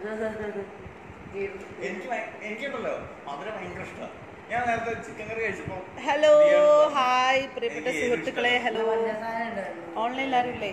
എനിക്ക് ഭയ- എനിക്കുണ്ടല്ലോ മധുരം ഭയങ്കര ഇഷ്ടമാണ് ഞാൻ നേരത്തെ ചിക്കൻ കറി കഴിച്ചപ്പോ ഹലോ ബിരിയാണി ഹായ് പ്രിയപ്പെട്ട എനിക്ക് സുഹൃത്തുക്കളെ ഹലോ ഓൺലൈനിൽ ആരുമില്ലേ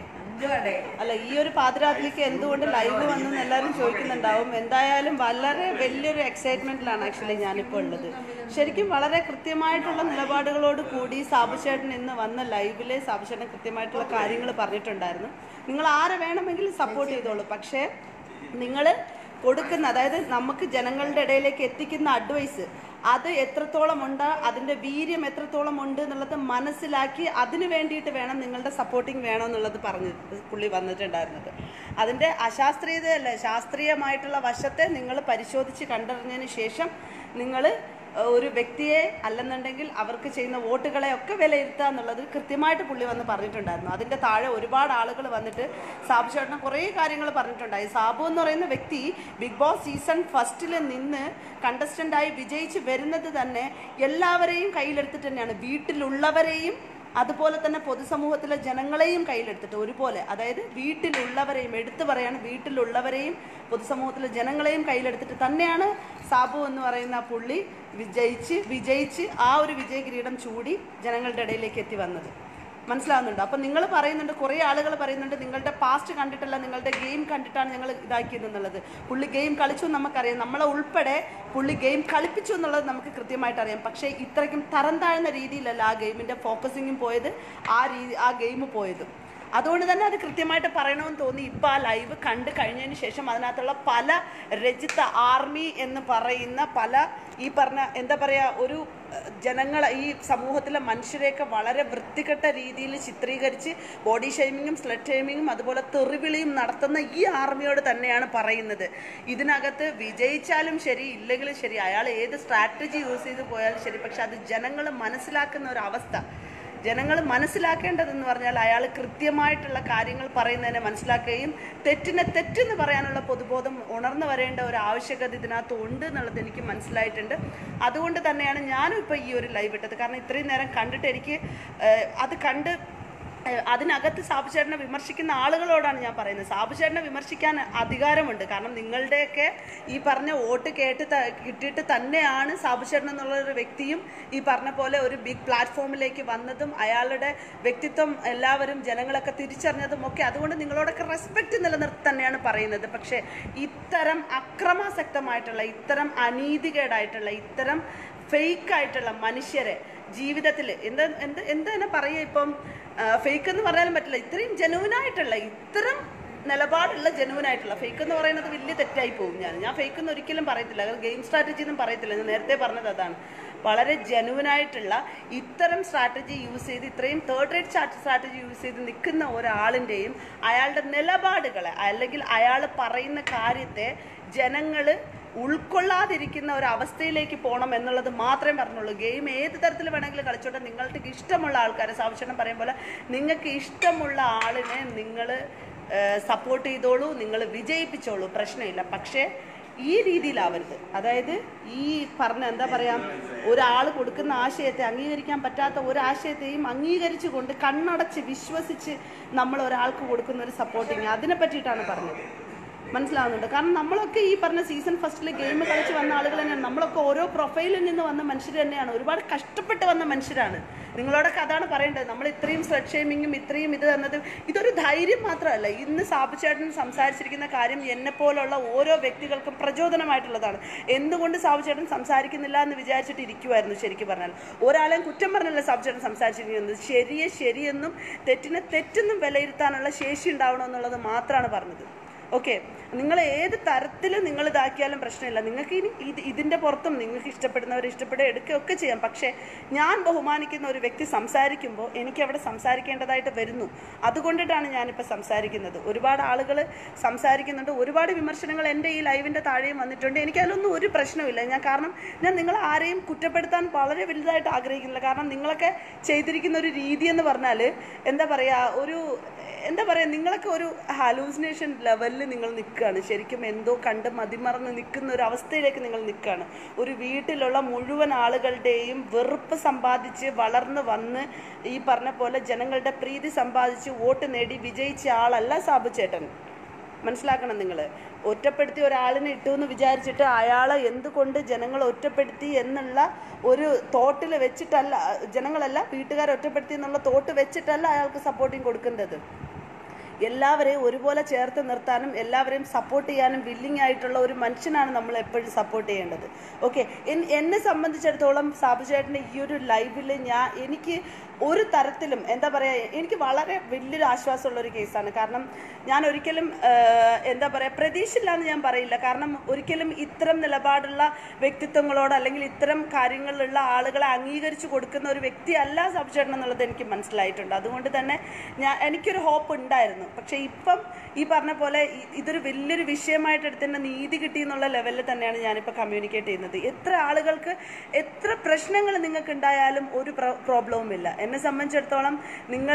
അല്ല ഈ ഒരു പാതിരാത്രിക്ക് എന്തുകൊണ്ട് ലൈവ് വന്നെന്ന് എല്ലാവരും ചോദിക്കുന്നുണ്ടാവും എന്തായാലും വളരെ വലിയൊരു എക്സൈറ്റ്മെന്റിലാണ് ആക്ച്വലി ഞാനിപ്പോൾ ഉള്ളത് ശരിക്കും വളരെ കൃത്യമായിട്ടുള്ള നിലപാടുകളോട് കൂടി സാബുചേട്ടൻ ഇന്ന് വന്ന ലൈവില് സാബുചേട്ടൻ കൃത്യമായിട്ടുള്ള കാര്യങ്ങൾ പറഞ്ഞിട്ടുണ്ടായിരുന്നു നിങ്ങൾ ആരെ വേണമെങ്കിലും സപ്പോർട്ട് ചെയ്തോളൂ പക്ഷേ നിങ്ങൾ കൊടുക്കുന്ന അതായത് നമുക്ക് ജനങ്ങളുടെ ഇടയിലേക്ക് എത്തിക്കുന്ന അഡ്വൈസ് അത് എത്രത്തോളം ഉണ്ട് അതിന്റെ വീര്യം എത്രത്തോളം ഉണ്ട് എന്നുള്ളത് മനസ്സിലാക്കി അതിന് വേണ്ടിയിട്ട് വേണം നിങ്ങളുടെ സപ്പോർട്ടിങ് വേണം എന്നുള്ളത് പറഞ്ഞ് പുള്ളി വന്നിട്ടുണ്ടായിരുന്നത് അതിന്റെ അശാസ്ത്രീയതയല്ല ശാസ്ത്രീയമായിട്ടുള്ള വശത്തെ നിങ്ങൾ പരിശോധിച്ച് കണ്ടറിഞ്ഞതിന് ശേഷം നിങ്ങൾ ഒരു വ്യക്തിയെ അല്ലെന്നുണ്ടെങ്കിൽ അവർക്ക് ചെയ്യുന്ന വോട്ടുകളെ ഒക്കെ വിലയിരുത്തുക എന്നുള്ളത് കൃത്യമായിട്ട് പുള്ളി വന്ന് പറഞ്ഞിട്ടുണ്ടായിരുന്നു അതിന്റെ താഴെ ഒരുപാട് ആളുകൾ വന്നിട്ട് സാബു ചേട്ടന് കുറേ കാര്യങ്ങൾ പറഞ്ഞിട്ടുണ്ടായി സാബു എന്ന് പറയുന്ന വ്യക്തി ബിഗ് ബോസ് സീസൺ ഫസ്റ്റിൽ നിന്ന് കണ്ടസ്റ്റന്റായി വിജയിച്ച് വരുന്നത് തന്നെ എല്ലാവരെയും കയ്യിലെടുത്തിട്ട് തന്നെയാണ് വീട്ടിലുള്ളവരെയും അതുപോലെ തന്നെ പൊതുസമൂഹത്തിലെ ജനങ്ങളെയും കയ്യിലെടുത്തിട്ട് ഒരുപോലെ അതായത് വീട്ടിലുള്ളവരെയും എടുത്തു പറയാണ് വീട്ടിലുള്ളവരെയും പൊതുസമൂഹത്തിലെ ജനങ്ങളെയും കയ്യിലെടുത്തിട്ട് തന്നെയാണ് സാബു എന്ന് പറയുന്ന ആ പുള്ളി വിജയിച്ച് വിജയിച്ച് ആ ഒരു വിജയ കിരീടം ചൂടി ജനങ്ങളുടെ ഇടയിലേക്ക് എത്തി വന്നത് മനസ്സിലാവുന്നുണ്ട് അപ്പം നിങ്ങൾ പറയുന്നുണ്ട് കുറേ ആളുകൾ പറയുന്നുണ്ട് നിങ്ങളുടെ പാസ്റ്റ് കണ്ടിട്ടല്ല നിങ്ങളുടെ ഗെയിം കണ്ടിട്ടാണ് ഞങ്ങൾ ഇതാക്കിയത് എന്നുള്ളത് പുള്ളി ഗെയിം കളിച്ചു എന്ന് നമുക്കറിയാം നമ്മളെ ഉൾപ്പെടെ പുള്ളി ഗെയിം കളിപ്പിച്ചു എന്നുള്ളത് നമുക്ക് കൃത്യമായിട്ട് അറിയാം പക്ഷേ ഇത്രയ്ക്കും തരം താഴ്ന്ന രീതിയിലല്ല ആ ഗെയിമിൻ്റെ ഫോക്കസിങ്ങും പോയത് ആ രീതി ആ ഗെയിം പോയതും അതുകൊണ്ട് തന്നെ അത് കൃത്യമായിട്ട് പറയണമെന്ന് തോന്നി ഇപ്പം ആ ലൈവ് കണ്ട് കഴിഞ്ഞതിന് ശേഷം അതിനകത്തുള്ള പല രജിത്ത ആർമി എന്ന് പറയുന്ന പല ഈ പറഞ്ഞ എന്താ പറയുക ഒരു ജനങ്ങൾ ഈ സമൂഹത്തിലെ മനുഷ്യരെയൊക്കെ വളരെ വൃത്തികെട്ട രീതിയിൽ ചിത്രീകരിച്ച് ബോഡി ഷെയ്മിങ്ങും സ്ലഡ് ഷെയ്മിങ്ങും അതുപോലെ തെറിവിളിയും നടത്തുന്ന ഈ ആർമിയോട് തന്നെയാണ് പറയുന്നത് ഇതിനകത്ത് വിജയിച്ചാലും ശരി ഇല്ലെങ്കിലും ശരി അയാൾ ഏത് സ്ട്രാറ്റജി യൂസ് ചെയ്ത് പോയാലും ശരി പക്ഷെ അത് ജനങ്ങൾ മനസ്സിലാക്കുന്ന ഒരു അവസ്ഥ ജനങ്ങൾ മനസ്സിലാക്കേണ്ടതെന്ന് പറഞ്ഞാൽ അയാൾ കൃത്യമായിട്ടുള്ള കാര്യങ്ങൾ പറയുന്നതിനെ മനസ്സിലാക്കുകയും തെറ്റിനെ തെറ്റെന്ന് പറയാനുള്ള പൊതുബോധം ഉണർന്നു വരേണ്ട ഒരു ആവശ്യകത ഇതിനകത്ത് ഉണ്ട് എന്നുള്ളത് എനിക്ക് മനസ്സിലായിട്ടുണ്ട് അതുകൊണ്ട് തന്നെയാണ് ഞാനും ഇപ്പോൾ ഈ ഒരു ലൈവ് ഇട്ടത് കാരണം ഇത്രയും നേരം കണ്ടിട്ട് എനിക്ക് ഏഹ്, അത് കണ്ട് ഏഹ് അതിനകത്ത് സാബുചേട്ടനെ വിമർശിക്കുന്ന ആളുകളോടാണ് ഞാൻ പറയുന്നത് സാബുചേട്ടനെ വിമർശിക്കാൻ അധികാരമുണ്ട് കാരണം നിങ്ങളുടെയൊക്കെ ഈ പറഞ്ഞ വോട്ട് കേട്ട് ത- കിട്ടിയിട്ട് തന്നെയാണ് സാബുചേട്ടൻ എന്നുള്ള ഒരു വ്യക്തിയും ഈ പറഞ്ഞ പോലെ ഒരു ബിഗ് പ്ലാറ്റ്ഫോമിലേക്ക് വന്നതും അയാളുടെ വ്യക്തിത്വം എല്ലാവരും ജനങ്ങളൊക്കെ തിരിച്ചറിഞ്ഞതും ഒക്കെ അതുകൊണ്ട് നിങ്ങളോടൊക്കെ റെസ്പെക്റ്റ് നിലനിർത്തി തന്നെയാണ് പറയുന്നത് പക്ഷേ ഇത്തരം അക്രമാസക്തമായിട്ടുള്ള ഇത്തരം അനീതികേടായിട്ടുള്ള ഇത്തരം ഫേക്ക് ആയിട്ടുള്ള മനുഷ്യരെ ജീവിതത്തിൽ എന്താ എന്ത് എന്ത് തന്നെ പറയുക ഇപ്പം ഫേക്ക് എന്ന് പറയാനും പറ്റില്ല ഇത്രയും ജനുവിനായിട്ടുള്ള ഇത്തരം നിലപാടുള്ള ജനുവിനായിട്ടുള്ള ഫേക്ക് എന്ന് പറയുന്നത് വലിയ തെറ്റായി പോകും ഞാൻ ഞാൻ ഫേക്ക് എന്ന് ഒരിക്കലും പറയത്തില്ല അത് ഗെയിം സ്ട്രാറ്റജി എന്നും പറയത്തില്ല ഞാൻ നേരത്തെ പറഞ്ഞത് അതാണ് വളരെ ജനുവിനായിട്ടുള്ള ഇത്തരം സ്ട്രാറ്റജി യൂസ് ചെയ്ത് ഇത്രയും തേർഡ് റേറ്റ് സ്ട്രാറ്റജി യൂസ് ചെയ്ത് നിൽക്കുന്ന ഒരാളിൻ്റെയും അയാളുടെ നിലപാടുകളെ അല്ലെങ്കിൽ അയാൾ പറയുന്ന കാര്യത്തെ ജനങ്ങൾ ഉൾക്കൊള്ളാതിരിക്കുന്ന ഒരു അവസ്ഥയിലേക്ക് പോകണം എന്നുള്ളത് മാത്രമേ പറഞ്ഞുള്ളൂ ഗെയിം ഏത് തരത്തിൽ വേണമെങ്കിലും കളിച്ചോട്ടെ നിങ്ങൾക്ക് ഇഷ്ടമുള്ള ആൾക്കാരെ സാവശ്യം പറയും പോലെ നിങ്ങൾക്ക് ഇഷ്ടമുള്ള ആളിനെ നിങ്ങൾ സപ്പോർട്ട് ചെയ്തോളൂ നിങ്ങൾ വിജയിപ്പിച്ചോളൂ പ്രശ്നമില്ല പക്ഷേ ഈ രീതിയിലാവരുത് അതായത് ഈ പറഞ്ഞ എന്താ പറയാ ഒരാൾ കൊടുക്കുന്ന ആശയത്തെ അംഗീകരിക്കാൻ പറ്റാത്ത ഒരു ആശയത്തെയും അംഗീകരിച്ചുകൊണ്ട് കണ്ണടച്ച് വിശ്വസിച്ച് നമ്മൾ ഒരാൾക്ക് കൊടുക്കുന്ന ഒരു സപ്പോർട്ടിങ് അതിനെ പറ്റിയിട്ടാണ് പറഞ്ഞത് മനസ്സിലാവുന്നുണ്ട് കാരണം നമ്മളൊക്കെ ഈ പറഞ്ഞ സീസൺ ഫസ്റ്റിൽ ഗെയിം കളിച്ച് വന്ന ആളുകൾ തന്നെയാണ് നമ്മളൊക്കെ ഓരോ പ്രൊഫൈലിൽ നിന്ന് വന്ന മനുഷ്യർ തന്നെയാണ് ഒരുപാട് കഷ്ടപ്പെട്ട് വന്ന മനുഷ്യരാണ് നിങ്ങളോടൊക്കെ അതാണ് പറയേണ്ടത് നമ്മൾ ഇത്രയും സ്ലഡ് ഷെയ്മിങ്ങും ഇത്രയും ഇത് തന്നത് ഇതൊരു ധൈര്യം മാത്രമല്ല ഇന്ന് സാബുചേട്ടൻ സംസാരിച്ചിരിക്കുന്ന കാര്യം എന്നെ പോലുള്ള ഓരോ വ്യക്തികൾക്കും പ്രചോദനമായിട്ടുള്ളതാണ് എന്തുകൊണ്ട് സാബുചേട്ടൻ സംസാരിക്കുന്നില്ല എന്ന് വിചാരിച്ചിട്ട് ഇരിക്കുമായിരുന്നു ശരിക്കും പറഞ്ഞാൽ ഒരാളെയും കുറ്റം പറഞ്ഞല്ല സാബുചേട്ടൻ സംസാരിച്ചിരിക്കുന്നത് ശരിയെ ശരിയെന്നും തെറ്റിനെ തെറ്റെന്നും വിലയിരുത്താനുള്ള ശേഷി ഉണ്ടാവണമെന്നുള്ളത് മാത്രമാണ് പറഞ്ഞത് ഓക്കെ നിങ്ങൾ ഏത് തരത്തിൽ നിങ്ങൾ ഇതാക്കിയാലും പ്രശ്നമില്ല നിങ്ങൾക്ക് ഇനി ഇത് ഇതിൻ്റെ പുറത്തും നിങ്ങൾക്ക് ഇഷ്ടപ്പെടുന്നവർ ഇഷ്ടപ്പെടുക എടുക്കുകയൊക്കെ ചെയ്യാം പക്ഷേ ഞാൻ ബഹുമാനിക്കുന്ന ഒരു വ്യക്തി സംസാരിക്കുമ്പോൾ എനിക്ക് അവിടെ സംസാരിക്കേണ്ടതായിട്ട് വരുന്നു അതുകൊണ്ടിട്ടാണ് ഞാനിപ്പോൾ സംസാരിക്കുന്നത് ഒരുപാട് ആളുകൾ സംസാരിക്കുന്നുണ്ട് ഒരുപാട് വിമർശനങ്ങൾ എൻ്റെ ഈ ലൈവിൻ്റെ താഴെയും വന്നിട്ടുണ്ട് എനിക്ക് അതിലൊന്നും ഒരു പ്രശ്നമില്ല ഞാൻ കാരണം ഞാൻ നിങ്ങൾ ആരെയും കുറ്റപ്പെടുത്താൻ വളരെ വലുതായിട്ട് ആഗ്രഹിക്കുന്നില്ല കാരണം നിങ്ങളൊക്കെ ചെയ്തിരിക്കുന്ന ഒരു രീതി എന്ന് പറഞ്ഞാൽ എന്താ പറയുക ഒരു എന്താ പറയുക നിങ്ങളൊക്കെ ഒരു ഹാലൂസിനേഷൻ ലെവലിൽ നിങ്ങൾ നിൽക്കുകയാണ് ശരിക്കും എന്തോ കണ്ട് മതിമറന്ന് നിൽക്കുന്ന ഒരു അവസ്ഥയിലേക്ക് നിങ്ങൾ നിൽക്കുകയാണ് ഒരു വീട്ടിലുള്ള മുഴുവൻ ആളുകളുടെയും വെറുപ്പ് സമ്പാദിച്ച് വളർന്ന് വന്ന് ഈ പറഞ്ഞ പോലെ ജനങ്ങളുടെ പ്രീതി സമ്പാദിച്ച് വോട്ട് നേടി വിജയിച്ച ആളല്ല സാബു ചേട്ടൻ മനസ്സിലാക്കണം നിങ്ങൾ ഒറ്റപ്പെടുത്തി ഒരാളിനെ ഇട്ടു എന്ന് വിചാരിച്ചിട്ട് അയാളെ എന്തുകൊണ്ട് ജനങ്ങൾ ഒറ്റപ്പെടുത്തി എന്നുള്ള ഒരു തോട്ടിൽ വെച്ചിട്ടല്ല ജനങ്ങളല്ല വീട്ടുകാർ ഒറ്റപ്പെടുത്തി എന്നുള്ള തോട്ട് വെച്ചിട്ടല്ല അയാൾക്ക് സപ്പോർട്ടിങ് കൊടുക്കേണ്ടത് എല്ലാവരെയും ഒരുപോലെ ചേർത്ത് നിർത്താനും എല്ലാവരെയും സപ്പോർട്ട് ചെയ്യാനും വില്ലിംഗ് ആയിട്ടുള്ള ഒരു മനുഷ്യനാണ് നമ്മൾ എപ്പോഴും സപ്പോർട്ട് ചെയ്യേണ്ടത് ഓക്കെ എന്നെ സംബന്ധിച്ചിടത്തോളം സാബു ചേട്ടൻ്റെ ഈ ഒരു ലൈവിൽ ഞാൻ എനിക്ക് ഒരു തരത്തിലും എന്താ പറയുക എനിക്ക് വളരെ വലിയൊരു ആശ്വാസമുള്ള ഒരു കേസാണ് കാരണം ഞാൻ ഒരിക്കലും ആഹ്, എന്താ പറയുക പ്രതീക്ഷയില്ല എന്ന് ഞാൻ പറയില്ല കാരണം ഒരിക്കലും ഇത്തരം നിലപാടുള്ള വ്യക്തിത്വങ്ങളോട് അല്ലെങ്കിൽ ഇത്തരം കാര്യങ്ങളിലുള്ള ആളുകളെ അംഗീകരിച്ചു കൊടുക്കുന്ന ഒരു വ്യക്തിയല്ല സാബു ചേട്ടൻ എന്നുള്ളത് എനിക്ക് മനസ്സിലായിട്ടുണ്ട് അതുകൊണ്ട് തന്നെ ഞാൻ എനിക്കൊരു ഹോപ്പ് ഉണ്ടായിരുന്നു പക്ഷെ ഇപ്പം ഈ പറഞ്ഞ പോലെ ഇ- ഇതൊരു വലിയൊരു വിഷയമായിട്ട് എടുത്തതിൻ്റെ നീതി കിട്ടി എന്നുള്ള ലെവലിൽ തന്നെയാണ് ഞാനിപ്പോൾ കമ്മ്യൂണിക്കേറ്റ് ചെയ്യുന്നത് എത്ര ആളുകൾക്ക് എത്ര പ്രശ്നങ്ങൾ നിങ്ങൾക്ക് ഉണ്ടായാലും ഒരു പ്രോബ്ലവും ഇല്ല എന്നെ സംബന്ധിച്ചിടത്തോളം നിങ്ങൾ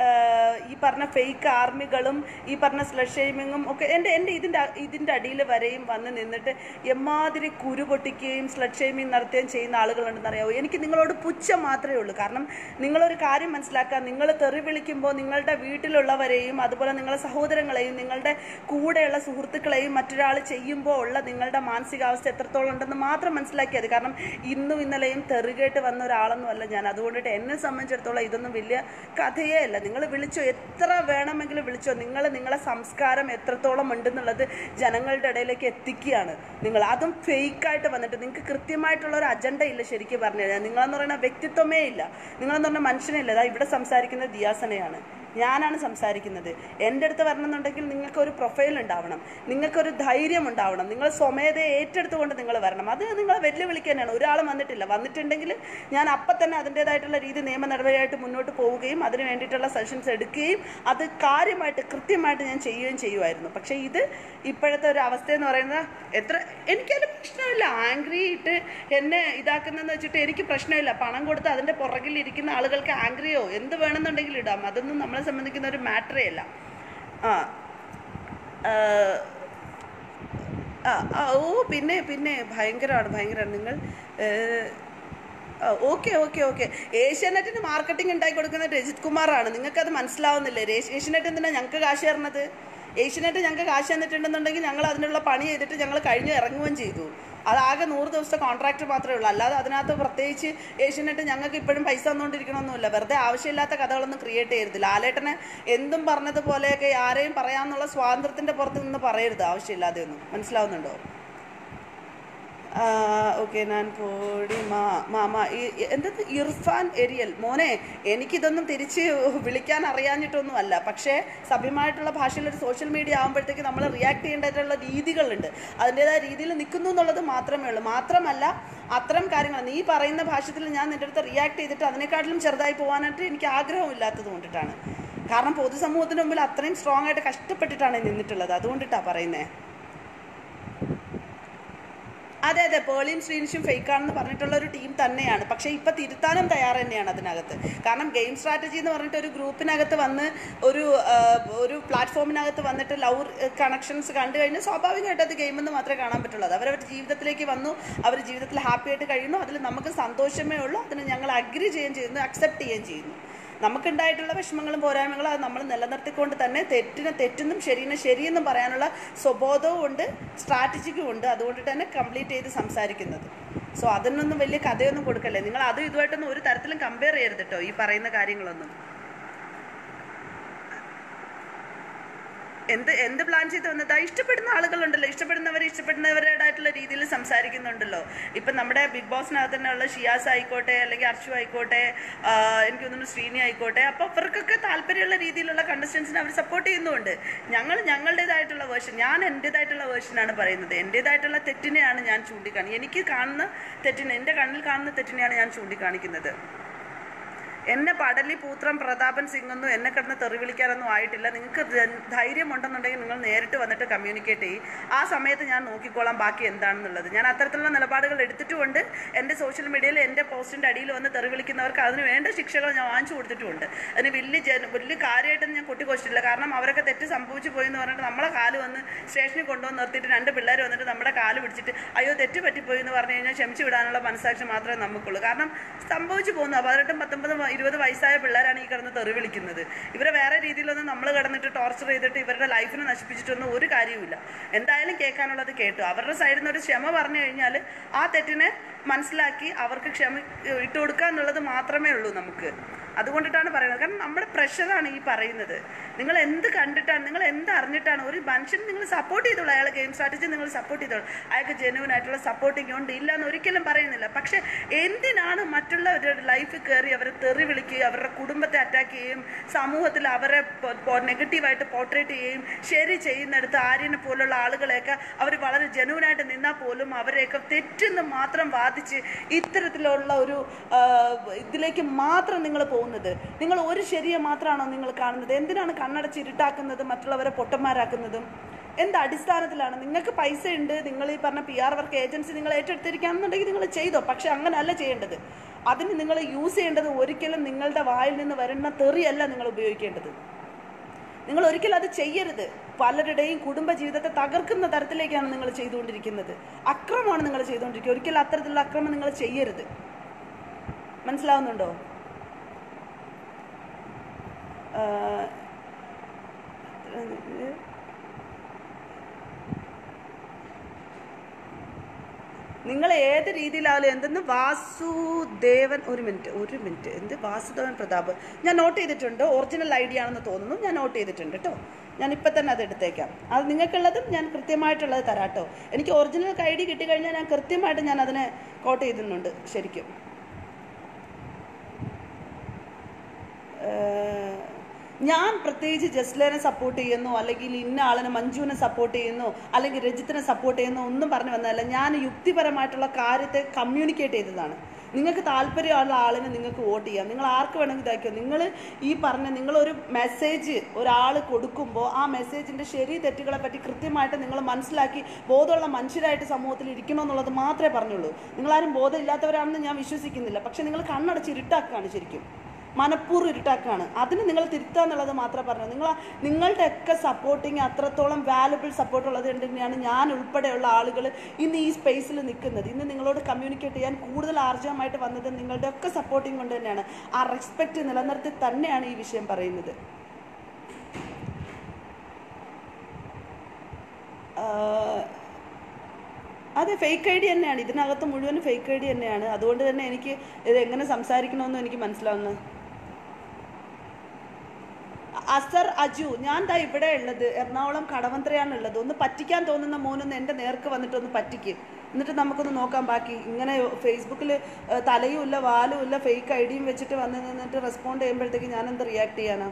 ഈ പറഞ്ഞ ഫേക്ക് ആർമികളും ഈ പറഞ്ഞ സ്ലഷ് ഷെയ്മിങ്ങും ഒക്കെ എൻ്റെ എൻ്റെ ഇതിൻ്റെ ഇതിൻ്റെ അടിയിൽ വരെയും വന്ന് നിന്നിട്ട് എമ്മാതിരി കുരു പൊട്ടിക്കുകയും സ്ലഡ് ഷെയ്മിങ് നടത്തുകയും ചെയ്യുന്ന ആളുകളുണ്ടെന്ന് അറിയാമോ എനിക്ക് നിങ്ങളോട് പുച്ഛം മാത്രമേ ഉള്ളൂ കാരണം നിങ്ങളൊരു കാര്യം മനസ്സിലാക്കുക നിങ്ങൾ തെറി വിളിക്കുമ്പോൾ നിങ്ങളുടെ വീട്ടിലുള്ളവരെയും അതുപോലെ നിങ്ങളുടെ സഹോദരങ്ങളെയും നിങ്ങളുടെ കൂടെയുള്ള സുഹൃത്തുക്കളെയും മറ്റൊരാൾ ചെയ്യുമ്പോൾ ഉള്ള നിങ്ങളുടെ മാനസികാവസ്ഥ എത്രത്തോളം ഉണ്ടെന്ന് മാത്രം മനസ്സിലാക്കിയത് കാരണം ഇന്നും ഇന്നലെയും തെറുകേട്ട് വന്ന ഒരാളൊന്നും അല്ല ഞാൻ അതുകൊണ്ടിട്ട് എന്നെ സംബന്ധിച്ചിടത്തോളം ഇതൊന്നും വലിയ കഥയേ അല്ല നിങ്ങൾ വിളിച്ചോ എത്ര വേണമെങ്കിലും വിളിച്ചോ നിങ്ങൾ നിങ്ങളെ സംസ്കാരം എത്രത്തോളം ഉണ്ടെന്നുള്ളത് ജനങ്ങളുടെ ഇടയിലേക്ക് എത്തിക്കുകയാണ് നിങ്ങൾ അതും ഫേക്കായിട്ട് വന്നിട്ട് നിങ്ങൾക്ക് കൃത്യമായിട്ടുള്ള ഒരു അജണ്ട ഇല്ല ശരിക്കും പറഞ്ഞു കഴിഞ്ഞാൽ നിങ്ങളെന്ന് പറയുന്ന വ്യക്തിത്വമേ ഇല്ല നിങ്ങളെന്ന് പറഞ്ഞ മനുഷ്യനില്ല ദാ ഇവിടെ സംസാരിക്കുന്നത് ദിയാസനയാണ് ഞാനാണ് സംസാരിക്കുന്നത് എൻ്റെ അടുത്ത് വരണമെന്നുണ്ടെങ്കിൽ നിങ്ങൾക്കൊരു പ്രൊഫൈൽ ഉണ്ടാവണം നിങ്ങൾക്കൊരു ധൈര്യം ഉണ്ടാവണം നിങ്ങൾ സ്വമേധയെ ഏറ്റെടുത്തുകൊണ്ട് നിങ്ങൾ വരണം അത് നിങ്ങൾ വെല്ലുവിളിക്കുക തന്നെയാണ് ഒരാൾ വന്നിട്ടില്ല വന്നിട്ടുണ്ടെങ്കിൽ ഞാൻ അപ്പം തന്നെ അതിൻ്റേതായിട്ടുള്ള രീതി നിയമ നടപടിയായിട്ട് മുന്നോട്ട് പോവുകയും അതിന് വേണ്ടിയിട്ടുള്ള സെഷൻസ് എടുക്കുകയും അത് കാര്യമായിട്ട് കൃത്യമായിട്ട് ഞാൻ ചെയ്യുകയും ചെയ്യുമായിരുന്നു പക്ഷേ ഇത് ഇപ്പോഴത്തെ ഒരു അവസ്ഥ എന്ന് പറയുന്നത് എത്ര എനിക്കതിൽ പ്രശ്നമില്ല ആംഗ്രി ഇട്ട് എന്നെ ഇതാക്കുന്നതെന്ന് വെച്ചിട്ട് എനിക്ക് പ്രശ്നമില്ല പണം കൊടുത്ത് അതിൻ്റെ പുറകിൽ ഇരിക്കുന്ന ആളുകൾക്ക് ആംഗ്രിയോ എന്ത് വേണമെന്നുണ്ടെങ്കിലും ഇടാം അതൊന്നും നമ്മളെ സംബന്ധിക്കുന്ന ഒരു മാറ്ററേ അല്ല ആ ആ, ആ ആ, ഓ പിന്നെ പിന്നെ ഭയങ്കരമാണ് ഭയങ്കരമാണ് നിങ്ങൾ ഓക്കെ ഓക്കെ ഓക്കെ ഏഷ്യാനെറ്റിന് മാർക്കറ്റിംഗ് ഉണ്ടാക്കി കൊടുക്കുന്ന രജിത് കുമാറാണ് നിങ്ങൾക്കത് മനസ്സിലാവുന്നില്ലേ രേഷ്- ഏഷ്യാനെറ്റ് എന്തിനാ ഞങ്ങൾക്ക് കാശ് തരണത് ഏഷ്യാനെറ്റ് ഞങ്ങൾക്ക് കാശ് തന്നിട്ടുണ്ടെന്നുണ്ടെങ്കിൽ ഞങ്ങൾ അതിനുള്ള പണി ചെയ്തിട്ട് ഞങ്ങൾ കഴിഞ്ഞ് ഇറങ്ങുകയും ചെയ്തു അതാകെ നൂറ് ദിവസത്തെ കോൺട്രാക്ട് മാത്രമേ ഉള്ളൂ അല്ലാതെ അതിനകത്ത് പ്രത്യേകിച്ച് ഏഷ്യാനെറ്റ് ഞങ്ങൾക്ക് ഇപ്പോഴും പൈസ തന്നുകൊണ്ടിരിക്കണമെന്നില്ല വെറുതെ ആവശ്യമില്ലാത്ത കഥകളൊന്നും ക്രിയേറ്റ് ചെയ്യരുത് ലാലേട്ടനെ എന്തും പറഞ്ഞതുപോലെയൊക്കെ ആരെയും പറയാമെന്നുള്ള സ്വാതന്ത്ര്യത്തിൻ്റെ പുറത്ത് നിന്ന് പറയരുത് ആവശ്യമില്ലാതെ ഒന്നും മനസ്സിലാവുന്നുണ്ടോ ഓക്കെ ഞാൻ പോടി മാ മാമ എന്തത് ഇർഫാൻ എരിയൽ മോനെ എനിക്കിതൊന്നും തിരിച്ച് വിളിക്കാൻ അറിയാഞ്ഞിട്ടൊന്നും അല്ല പക്ഷേ സഭ്യമായിട്ടുള്ള ഭാഷയിൽ ഒരു സോഷ്യൽ മീഡിയ ആകുമ്പോഴത്തേക്ക് നമ്മൾ റിയാക്ട് ചെയ്യേണ്ടതായിട്ടുള്ള രീതികളുണ്ട് അതിൻ്റെതായ രീതിയിൽ നിൽക്കുന്നു എന്നുള്ളത് മാത്രമേ ഉള്ളൂ മാത്രമല്ല അത്തരം കാര്യങ്ങൾ നീ പറയുന്ന ഭാഷത്തിൽ ഞാൻ നിൻ്റെ അടുത്ത് റിയാക്ട് ചെയ്തിട്ട് അതിനെക്കാട്ടിലും ചെറുതായി പോകാനായിട്ട് എനിക്ക് ആഗ്രഹമില്ലാത്തത് കൊണ്ടിട്ടാണ് കാരണം പൊതുസമൂഹത്തിന് മുമ്പിൽ അത്രയും സ്ട്രോങ് ആയിട്ട് കഷ്ടപ്പെട്ടിട്ടാണ് നിന്നിട്ടുള്ളത് അതുകൊണ്ടിട്ടാണ് പറയുന്നത് അതെ അതെ പേളിയും ശ്രീനിഷും ഫേക്കാണെന്ന് പറഞ്ഞിട്ടുള്ള ഒരു ടീം തന്നെയാണ് പക്ഷേ ഇപ്പൊ തിരുത്താനും തയ്യാറ് തന്നെയാണ് അതിനകത്ത് കാരണം ഗെയിം സ്ട്രാറ്റജി എന്ന് പറഞ്ഞിട്ട് ഒരു ഗ്രൂപ്പിനകത്ത് വന്ന് ഒരു ആ, ഒരു പ്ലാറ്റ്ഫോമിനകത്ത് വന്നിട്ട് ലവ് കണക്ഷൻസ് കണ്ടു കഴിഞ്ഞാൽ സ്വാഭാവികമായിട്ട് അത് ഗെയിം എന്ന് മാത്രമേ കാണാൻ പറ്റുള്ളൂ അത് അവരവരുടെ ജീവിതത്തിലേക്ക് വന്നു അവർ ജീവിതത്തിൽ ഹാപ്പി ആയിട്ട് കഴിയുന്നു അതിൽ നമുക്ക് സന്തോഷമേ ഉള്ളൂ അതിന് ഞങ്ങൾ അഗ്രി ചെയ്യുകയും ചെയ്യുന്നു അക്സെപ്റ്റ് ചെയ്യുകയും ചെയ്യുന്നു നമുക്കുണ്ടായിട്ടുള്ള വിഷമങ്ങളും പോരായ്മകളും അത് നമ്മൾ നിലനിർത്തിക്കൊണ്ട് തന്നെ തെറ്റിനെ തെറ്റെന്നും ശരിനെ ശരിയെന്നും പറയാനുള്ള സ്വബോധവും ഉണ്ട് സ്ട്രാറ്റജിക്കും ഉണ്ട് അതുകൊണ്ട് തന്നെ കംപ്ലീറ്റ് ചെയ്ത് സംസാരിക്കുന്നത് സോ അതിനൊന്നും വലിയ കഥയൊന്നും കൊടുക്കല്ലേ നിങ്ങൾ അതും ഇതുമായിട്ടൊന്നും ഒരു തരത്തിലും കമ്പയർ ചെയ്യരുത് കേട്ടോ ഈ പറയുന്ന കാര്യങ്ങളൊന്നും എന്ത് എന്ത് പ്ലാൻ ചെയ്ത് വന്നതാ ഇഷ്ടപ്പെടുന്ന ആളുകളുണ്ടല്ലോ ഇഷ്ടപ്പെടുന്നവർ ഇഷ്ടപ്പെടുന്നവരുടേതായിട്ടുള്ള രീതിയിൽ സംസാരിക്കുന്നുണ്ടല്ലോ ഇപ്പം നമ്മുടെ ബിഗ് ബോസിനകത്ത് തന്നെയുള്ള ഷിയാസ് ആയിക്കോട്ടെ അല്ലെങ്കിൽ അർഷു ആയിക്കോട്ടെ ആ, എനിക്ക് തോന്നുന്നു ശ്രീനി ആയിക്കോട്ടെ അപ്പോൾ അവർക്കൊക്കെ താല്പര്യമുള്ള രീതിയിലുള്ള കണ്ടസ്റ്റൻസിനെ അവർ സപ്പോർട്ട് ചെയ്യുന്നുണ്ട് ഞങ്ങൾ ഞങ്ങളുടേതായിട്ടുള്ള വേർഷൻ ഞാൻ എൻ്റേതായിട്ടുള്ള വേർഷനാണ് പറയുന്നത് എൻ്റേതായിട്ടുള്ള തെറ്റിനെയാണ് ഞാൻ ചൂണ്ടിക്കാണി എനിക്ക് കാണുന്ന തെറ്റിനെ എൻ്റെ കണ്ണിൽ കാണുന്ന തെറ്റിനെയാണ് ഞാൻ ചൂണ്ടിക്കാണിക്കുന്നത് എന്നെ പടലി പൂത്രം പ്രതാപൻ സിംഗ് ഒന്നും എന്നെ കിടന്ന് തെറി വിളിക്കാനൊന്നും ആയിട്ടില്ല നിങ്ങൾക്ക് ധ- ധൈര്യം ഉണ്ടെന്നുണ്ടെങ്കിൽ നിങ്ങൾ നേരിട്ട് വന്നിട്ട് കമ്മ്യൂണിക്കേറ്റ് ചെയ്യും ആ സമയത്ത് ഞാൻ നോക്കിക്കോളാം ബാക്കി എന്താണെന്നുള്ളത് ഞാൻ അത്തരത്തിലുള്ള നിലപാടുകൾ എടുത്തിട്ടുമുണ്ട് എൻ്റെ സോഷ്യൽ മീഡിയയിൽ എൻ്റെ പോസ്റ്റിൻ്റെ അടിയിൽ വന്ന് തെറി വിളിക്കുന്നവർക്ക് അതിന് വേണ്ട ശിക്ഷകൾ ഞാൻ വാങ്ങിച്ചു കൊടുത്തിട്ടുമുണ്ട് അതിന് വലിയ ജന വലിയ കാര്യമായിട്ടൊന്നും ഞാൻ കൊട്ടിക്കൊച്ചിട്ടില്ല കാരണം അവരൊക്കെ തെറ്റ് സംഭവിച്ചു പോയി എന്ന് പറഞ്ഞിട്ട് നമ്മളെ കാല് വന്ന് സ്റ്റേഷനിൽ കൊണ്ടുവന്ന് നിർത്തിയിട്ട് രണ്ട് പിള്ളേർ വന്നിട്ട് നമ്മുടെ കാല് പിടിച്ചിട്ട് അയ്യോ തെറ്റ് പറ്റിപ്പോയി എന്ന് പറഞ്ഞു കഴിഞ്ഞാൽ ക്ഷമിച്ചു വിടാനുള്ള മനസ്സാക്ഷി മാത്രമേ നമുക്കുള്ളൂ കാരണം സംഭവിച്ചു പോകുന്നു പതിനെട്ടും പത്തൊമ്പതും ഇരുപത് വയസ്സായ പിള്ളേരാണ് ഈ കിടന്ന് തെറി വിളിക്കുന്നത് ഇവരെ വേറെ രീതിയിലൊന്നും നമ്മൾ കിടന്നിട്ട് ടോർച്ചർ ചെയ്തിട്ട് ഇവരുടെ ലൈഫിനെ നശിപ്പിച്ചിട്ടൊന്നും ഒരു കാര്യവുമില്ല എന്തായാലും കേൾക്കാനുള്ളത് കേട്ടു അവരുടെ സൈഡിൽ നിന്ന് ഒരു ക്ഷമ പറഞ്ഞു കഴിഞ്ഞാൽ ആ തെറ്റിനെ മനസ്സിലാക്കി അവർക്ക് ക്ഷമ ഇട്ട് കൊടുക്കുക എന്നുള്ളത് മാത്രമേ ഉള്ളൂ നമുക്ക് അതുകൊണ്ടിട്ടാണ് പറയുന്നത് കാരണം നമ്മുടെ പ്രഷറാണ് ഈ പറയുന്നത് നിങ്ങൾ എന്ത് കണ്ടിട്ടാണ് നിങ്ങൾ എന്ത് അറിഞ്ഞിട്ടാണ് ഒരു മനുഷ്യൻ നിങ്ങൾ സപ്പോർട്ട് ചെയ്തോളൂ അയാളെ ഗെയിം സ്ട്രാറ്റജി നിങ്ങൾ സപ്പോർട്ട് ചെയ്തോളൂ അയാൾക്ക് ജെന്യൂൻ ആയിട്ടുള്ള സപ്പോർട്ടിങ് ഉണ്ട് ഇല്ല എന്ന് ഒരിക്കലും പറയുന്നില്ല പക്ഷെ എന്തിനാണ് മറ്റുള്ളവരുടെ ലൈഫിൽ കയറി അവരെ തെറി വിളിക്കുകയും അവരുടെ കുടുംബത്തെ അറ്റാക്ക് ചെയ്യുകയും സമൂഹത്തിൽ അവരെ നെഗറ്റീവായിട്ട് പോർട്രേറ്റ് ചെയ്യുകയും ശരി ചെയ്യുന്നിടത്ത് ആര്യനെ പോലുള്ള ആളുകളെയൊക്കെ അവർ വളരെ ജനുവനായിട്ട് നിന്നാൽ പോലും അവരെയൊക്കെ തെറ്റെന്ന് മാത്രം വാദിച്ച് ഇത്തരത്തിലുള്ള ഒരു ആ, ഇതിലേക്ക് മാത്രം നിങ്ങൾ പോകുന്നത് നിങ്ങൾ ഒരു ശരിയെ മാത്രമാണോ നിങ്ങൾ കാണുന്നത് എന്തിനാണ് കണ്ണടച്ച് ഇരുട്ടാക്കുന്നത് മറ്റുള്ളവരെ പൊട്ടന്മാരാക്കുന്നതും എന്ത് അടിസ്ഥാനത്തിലാണ് നിങ്ങൾക്ക് പൈസ ഉണ്ട് നിങ്ങൾ ഈ പറഞ്ഞ പി ആർ വർക്ക് ഏജൻസി നിങ്ങൾ ഏറ്റെടുത്തിരിക്കുകയാണെന്നുണ്ടെങ്കിൽ നിങ്ങൾ ചെയ്തോ പക്ഷെ അങ്ങനല്ല ചെയ്യേണ്ടത് അതിന് നിങ്ങൾ യൂസ് ചെയ്യേണ്ടത് ഒരിക്കലും നിങ്ങളുടെ വായിൽ നിന്ന് വരുന്ന തെറിയല്ല നിങ്ങൾ ഉപയോഗിക്കേണ്ടത് നിങ്ങൾ ഒരിക്കലും അത് ചെയ്യരുത് പലരുടെയും കുടുംബ ജീവിതത്തെ തകർക്കുന്ന തരത്തിലേക്കാണ് നിങ്ങൾ ചെയ്തുകൊണ്ടിരിക്കുന്നത് അക്രമമാണ് നിങ്ങൾ ചെയ്തുകൊണ്ടിരിക്കുന്നത് ഒരിക്കലും അത്തരത്തിലുള്ള അക്രമം നിങ്ങൾ ചെയ്യരുത് മനസ്സിലാവുന്നുണ്ടോ ആഹ് നിങ്ങൾ ഏത് രീതിയിലായാലും എന്തെന്ന് വാസുദേവൻ ഒരു മിനിറ്റ് ഒരു മിനിറ്റ് എന്ത് വാസുദേവൻ പ്രതാപ് ഞാൻ നോട്ട് ചെയ്തിട്ടുണ്ട് ഒറിജിനൽ ഐ ഡി ആണെന്ന് തോന്നുന്നു ഞാൻ നോട്ട് ചെയ്തിട്ടുണ്ട് കേട്ടോ ഞാൻ ഇപ്പം തന്നെ അത് എടുത്തേക്കാം അത് നിങ്ങൾക്കുള്ളതും ഞാൻ കൃത്യമായിട്ടുള്ളത് തരാം കേട്ടോ എനിക്ക് ഒറിജിനൽ ഐ ഡി കിട്ടിക്കഴിഞ്ഞാൽ ഞാൻ കൃത്യമായിട്ട് ഞാൻ അതിനെ കോട്ട് ചെയ്തിട്ടുണ്ട് ശരിക്കും ഏഹ് ഞാൻ പ്രത്യേകിച്ച് ജസ്ലേനെ സപ്പോർട്ട് ചെയ്യുന്നു അല്ലെങ്കിൽ ഇന്ന ആളിനെ മഞ്ജുവിനെ സപ്പോർട്ട് ചെയ്യുന്നു അല്ലെങ്കിൽ രജിത്തിനെ സപ്പോർട്ട് ചെയ്യുന്നു ഒന്നും പറഞ്ഞു വന്നതല്ല ഞാൻ യുക്തിപരമായിട്ടുള്ള കാര്യത്തെ കമ്മ്യൂണിക്കേറ്റ് ചെയ്തതാണ് നിങ്ങൾക്ക് താല്പര്യമുള്ള ആളിനെ നിങ്ങൾക്ക് വോട്ട് ചെയ്യാം നിങ്ങൾ ആർക്ക് വേണമെങ്കിൽ ഇതാക്കിയോ നിങ്ങൾ ഈ പറഞ്ഞ നിങ്ങളൊരു മെസ്സേജ് ഒരാൾ കൊടുക്കുമ്പോൾ ആ മെസ്സേജിൻ്റെ ശരി തെറ്റുകളെ പറ്റി കൃത്യമായിട്ട് നിങ്ങൾ മനസ്സിലാക്കി ബോധമുള്ള മനുഷ്യരായിട്ട് സമൂഹത്തിൽ ഇരിക്കണമെന്നുള്ളത് മാത്രമേ പറഞ്ഞുള്ളൂ നിങ്ങളാരും ബോധമില്ലാത്തവരാണെന്ന് ഞാൻ വിശ്വസിക്കുന്നില്ല പക്ഷെ നിങ്ങൾ കണ്ണടച്ച് ഇരുട്ടാക്കുകയാണ് ശരിക്കും മനഃപൂർവ്വം ഇരുട്ടാക്കുകയാണ് അതിന് നിങ്ങൾ തിരുത്തുക എന്നുള്ളത് മാത്രമേ പറഞ്ഞു നിങ്ങൾ നിങ്ങളുടെ ഒക്കെ സപ്പോർട്ടിങ് അത്രത്തോളം വാലുബിൾ സപ്പോർട്ട് ഉള്ളത് കൊണ്ട് തന്നെയാണ് ഞാൻ ഉൾപ്പെടെയുള്ള ആളുകൾ ഇന്ന് ഈ സ്പേസിൽ നിൽക്കുന്നത് ഇന്ന് നിങ്ങളോട് കമ്മ്യൂണിക്കേറ്റ് ചെയ്യാൻ കൂടുതൽ ആർജവമായിട്ട് വന്നത് നിങ്ങളുടെ ഒക്കെ സപ്പോർട്ടിങ് കൊണ്ട് തന്നെയാണ് ആ റെസ്പെക്റ്റ് നിലനിർത്തി തന്നെയാണ് ഈ വിഷയം പറയുന്നത് ആഹ് അതെ ഫേക്ക് ഐ ഡി തന്നെയാണ് ഇതിനകത്ത് മുഴുവൻ ഫേക്ക് ഐ ഡി തന്നെയാണ് അതുകൊണ്ട് തന്നെ എനിക്ക് ഇത് എങ്ങനെ സംസാരിക്കണമെന്നും എനിക്ക് മനസ്സിലാവുന്നത് അസർ അജു ഞാൻ ദാ ഇവിടെ ഉള്ളത് എറണാകുളം കടവന്ത്രയാണ് ഉള്ളത് ഒന്ന് പറ്റിക്കാൻ തോന്നുന്ന മോനൊന്ന് എൻ്റെ നേർക്ക് വന്നിട്ട് ഒന്ന് പറ്റിക്ക് എന്നിട്ട് നമുക്കൊന്ന് നോക്കാം ബാക്കി ഇങ്ങനെ ഫേസ്ബുക്കിൽ തലയും ഇല്ല വാലും ഇല്ല ഫേക്ക് ഐ ഡിയും വെച്ചിട്ട് വന്ന് നിന്നിട്ട് റെസ്പോണ്ട് ചെയ്യുമ്പോഴത്തേക്ക് ഞാൻ എന്ത് റിയാക്ട് ചെയ്യാനാ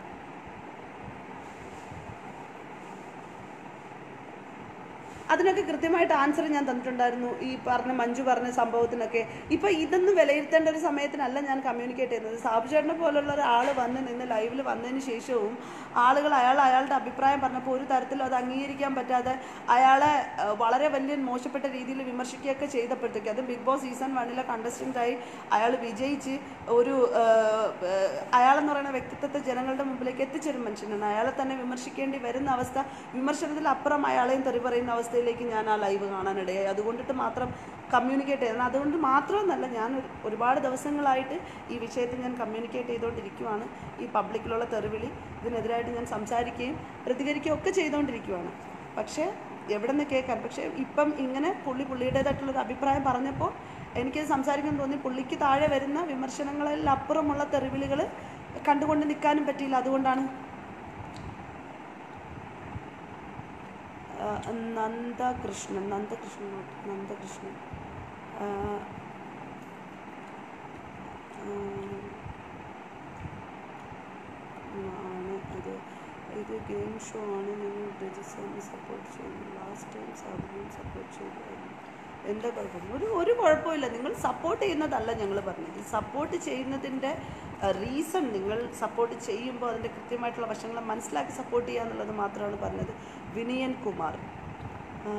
അതിനൊക്കെ കൃത്യമായിട്ട് ആൻസർ ഞാൻ തന്നിട്ടുണ്ടായിരുന്നു ഈ പറഞ്ഞ മഞ്ജു പറഞ്ഞ സംഭവത്തിനൊക്കെ ഇപ്പൊ ഇതൊന്നും വിലയിരുത്തേണ്ട ഒരു സമയത്തിനല്ല ഞാൻ കമ്മ്യൂണിക്കേറ്റ് ചെയ്യുന്നത് സാബു ചേട്ടനെ പോലുള്ള ഒരാൾ വന്ന് നിന്ന് ലൈവിൽ വന്നതിന് ശേഷവും ആളുകൾ അയാൾ അയാളുടെ അഭിപ്രായം പറഞ്ഞപ്പോൾ ഒരു തരത്തിലും അത് അംഗീകരിക്കാൻ പറ്റാതെ അയാളെ അഹ്, വളരെ വലിയ മോശപ്പെട്ട രീതിയിൽ വിമർശിക്കുകയൊക്കെ ചെയ്തപ്പോഴത്തേക്ക് അത് ബിഗ് ബോസ് സീസൺ വണ്ണിലെ കണ്ടസ്റ്റൻ്റായി അയാൾ വിജയിച്ച് ഒരു ആഹ്, ആഹ്, അയാളെന്ന് പറയുന്ന വ്യക്തിത്വത്തെ ജനങ്ങളുടെ മുമ്പിലേക്ക് എത്തിച്ചൊരു മനുഷ്യനാണ് അയാളെ തന്നെ വിമർശിക്കേണ്ടി വരുന്ന അവസ്ഥ വിമർശനത്തിൽ അപ്പുറം അയാളെയും തെറി പറയുന്ന അവസ്ഥയിലേക്ക് ഞാൻ ആ ലൈവ് കാണാനിടയായി അതുകൊണ്ടിട്ട് മാത്രം കമ്മ്യൂണിക്കേറ്റ് ചെയ്യണം അതുകൊണ്ട് മാത്രമെന്നല്ല ഞാൻ ഒരു- ഒരുപാട് ദിവസങ്ങളായിട്ട് ഈ വിഷയത്തിൽ ഞാൻ കമ്മ്യൂണിക്കേറ്റ് ചെയ്തുകൊണ്ടിരിക്കുവാണ് ഈ പബ്ലിക്കിലുള്ള തെറിവിളി ഇതിനെതിരായിട്ട് ഞാൻ സംസാരിക്കുകയും പ്രതികരിക്കുകയും ഒക്കെ ചെയ്തുകൊണ്ടിരിക്കുവാണ് പക്ഷേ എവിടെ നിന്ന് കേൾക്കാൻ പക്ഷേ ഇപ്പം ഇങ്ങനെ പുള്ളി പുള്ളിയുടേതായിട്ടുള്ളൊരു അഭിപ്രായം പറഞ്ഞപ്പോൾ എനിക്കത് സംസാരിക്കാൻ തോന്നി പുള്ളിക്ക് താഴെ വരുന്ന വിമർശനങ്ങളിൽ അപ്പുറമുള്ള തെറിവിളികൾ കണ്ടുകൊണ്ട് നിൽക്കാനും പറ്റിയില്ല അതുകൊണ്ടാണ് ആ, നന്ദകൃഷ്ണൻ നന്ദകൃഷ്ണൻ നന്ദകൃഷ്ണൻ ആ, ആ, ആണ് ഇത് ഇത് ഗെയിം ഷോ ആണ് നിങ്ങൾ രജിസ്റ്ററിന് സപ്പോർട്ട് ചെയ്യുന്നു ലാസ്റ്റ് ടൈം സാബുവിനും സപ്പോർട്ട് ചെയ്തായിരുന്നു എന്താ കുഴപ്പം ഒരു ഒരു കുഴപ്പമില്ല നിങ്ങൾ സപ്പോർട്ട് ചെയ്യുന്നതല്ല ഞങ്ങൾ പറഞ്ഞത് സപ്പോർട്ട് ചെയ്യുന്നതിൻ്റെ റീസൺ നിങ്ങൾ സപ്പോർട്ട് ചെയ്യുമ്പോൾ അതിൻ്റെ കൃത്യമായിട്ടുള്ള വശങ്ങൾ മനസ്സിലാക്കി സപ്പോർട്ട് ചെയ്യുക എന്നുള്ളത് മാത്രമാണ് പറഞ്ഞത് വിനയൻ കുമാർ ആ,